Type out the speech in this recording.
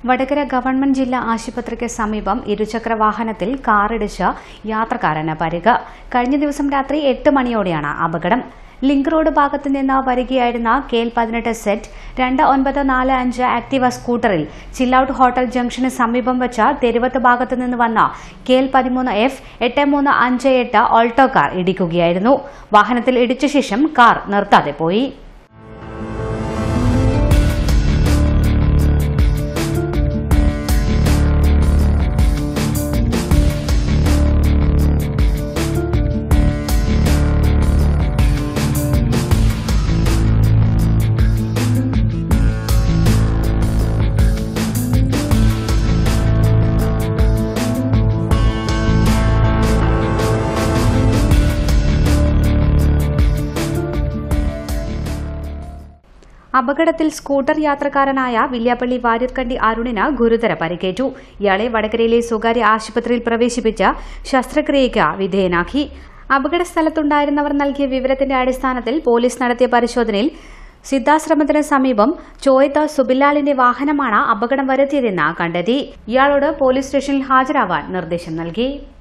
Vadakara government ജില്ലാ ആശുപത്രിക്ക് സമീപം ഇരുചക്ര വാഹനത്തിൽ കാറിടിച്ച് യാത്രക്കാരന് പരിക്ക് കഴിഞ്ഞ ദിവസം രാത്രി എട്ട് മണിയോടെയാണ് അപകടം ലിങ്ക് റോഡ് ഭാഗത്ത് നിന്ന് വരികയായിരുന്ന കെ എൽ പതിനെട്ട് സെറ്റ് രണ്ട് ഒൻപത് നാല് അഞ്ച് ആക്ടീവ സ്കൂട്ടറിൽ ചില്ലൌട്ട് ഹോട്ടൽ ജംഗ്ഷന് സമീപം വെച്ച തെരുവത്ത് ഭാഗത്ത് നിന്ന് വന്ന കെ എൽ പതിമൂന്ന് എഫ് എട്ട് മൂന്ന് അഞ്ച് എട്ട് ഓൾട്ടോ കാർ ഇടിക്കുകയായിരുന്നു വാഹനത്തിൽ ഇടിച്ച ശേഷം കാർ നിർത്താതെ പോയി അപകടത്തിൽ സ്കൂട്ടർ യാത്രക്കാരനായ വില്യാപ്പള്ളി വാര്യർക്കണ്ടി അരുണിന് ഗുരുതര പരിക്കേറ്റു ഇയാളെ വടകരയിലെ സ്വകാര്യ ആശുപത്രിയിൽ പ്രവേശിപ്പിച്ച് ശസ്ത്രക്രിയയ്ക്ക് വിധേയനാക്കി അപകട സ്ഥലത്തുണ്ടായിരുന്നവർ നൽകിയ വിവരത്തിന്റെ അടിസ്ഥാനത്തിൽ പോലീസ് നടത്തിയ പരിശോധനയിൽ സിദ്ധാശ്രമത്തിന് സമീപം ചോയത്ത് സുബിലാലിന്റെ വാഹനമാണ് അപകടം വരുത്തിയതെന്ന് കണ്ടെത്തി ഇയാളോട് പോലീസ് സ്റ്റേഷനിൽ ഹാജരാവാൻ നിർദ്ദേശം നൽകി